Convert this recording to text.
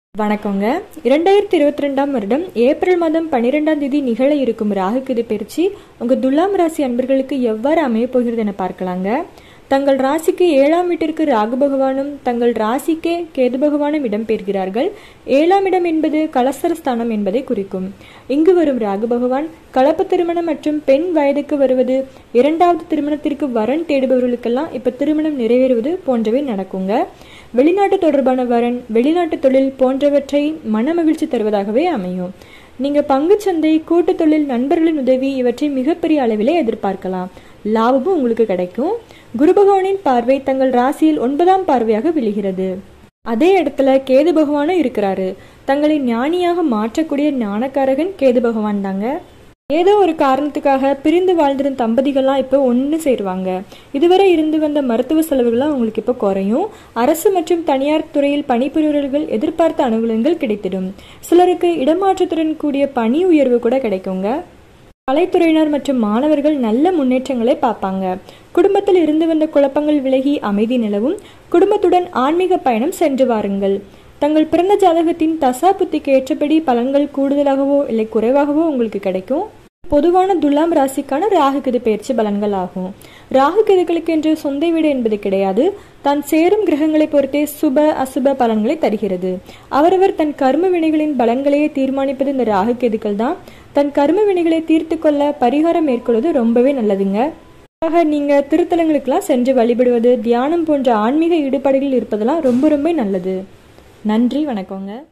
வணக்கங்க இரண்டாயிரத்தி இருபத்தி ரெண்டாம் வருடம் ஏப்ரல் மாதம் பன்னிரெண்டாம் தேதி நிகழ இருக்கும் ராகு கேது பயிற்சி உங்க துலாம் ராசி அன்பர்களுக்கு எவ்வாறு அமையப் போகிறது என பார்க்கலாங்க தங்கள் ராசிக்கு ஏழாம் வீட்டிற்கு ராகு பகவானும் தங்கள் ராசிக்கே கேது பகவானும் இடம்பெறுகிறார்கள் ஏழாம் இடம் என்பது கலசர ஸ்தானம் என்பதை குறிக்கும் இங்கு வரும் ராகு பகவான் கலப்பு திருமணம் மற்றும் பெண் வயதுக்கு வருவது இரண்டாவது திருமணத்திற்கு வரன் தேடுபவர்களுக்கெல்லாம் இப்ப திருமணம் நிறைவேறுவது போன்றவை நடக்குங்க வெளிநாட்டு தொடர்பான வரன் வெளிநாட்டு தொழில் போன்றவற்றை மனமகிழ்ச்சி தருவதாகவே அமையும் நீங்க பங்குச்சந்தை கூட்டு தொழில் நண்பர்களின் உதவி இவற்றை மிகப்பெரிய அளவிலே எதிர்பார்க்கலாம் லாபமும் உங்களுக்கு கிடைக்கும் குரு பகவானின் பார்வை தங்கள் ராசியில் ஒன்பதாம் பார்வையாக விழுகிறது அதே இடத்துல கேது பகவானும் இருக்கிறாரு தங்களை ஞானியாக மாற்றக்கூடிய ஞானக்காரகன் கேது பகவான் தாங்க ஏதோ ஒரு காரணத்துக்காக பிரிந்து வாழ்ந்திருந்த தம்பதிகள்லாம் இப்போ ஒன்று சேருவாங்க இதுவரை இருந்து வந்த மருத்துவ செலவுகள்லாம் உங்களுக்கு இப்போ குறையும் அரசு மற்றும் தனியார் துறையில் பணிபுரிவர்கள் எதிர்பார்த்த அனுகூலங்கள் கிடைத்திடும் சிலருக்கு இடமாற்றத்துடன் கூடிய பணி உயர்வு கூட கிடைக்குங்க கலைத்துறையினர் மற்றும் மாணவர்கள் நல்ல முன்னேற்றங்களை பார்ப்பாங்க குடும்பத்தில் இருந்து வந்த குழப்பங்கள் விலகி அமைதி நிலவும் குடும்பத்துடன் ஆன்மீக பயணம் சென்று வாருங்கள் தங்கள் பிறந்த ஜாதகத்தின் தசா புத்திக்கு ஏற்றபடி பலன்கள் கூடுதலாகவோ இல்லை குறைவாகவோ உங்களுக்கு கிடைக்கும் பொதுவான துலாம் ராசிக்கான ராகு கேது பயிற்சி பலன்கள் ஆகும் ராகு கேதுகளுக்கு என்று சொந்த வீடு என்பது கிடையாது தான் சேரும் கிரகங்களை பொறுத்தே சுப அசுப பலன்களை தருகிறது அவரவர் தன் கர்ம வினைகளின் பலன்களையே தீர்மானிப்பது இந்த ராகு கேதுக்கள் தான் தன் கர்ம வினைகளை தீர்த்து கொள்ள பரிகாரம் மேற்கொள்வது ரொம்பவே நல்லதுங்க ஆக நீங்க திருத்தலங்களுக்கெல்லாம் சென்று வழிபடுவது தியானம் போன்ற ஆன்மீக ஈடுபாடுகள் இருப்பதெல்லாம் ரொம்ப ரொம்ப நல்லது நன்றி வணக்கங்க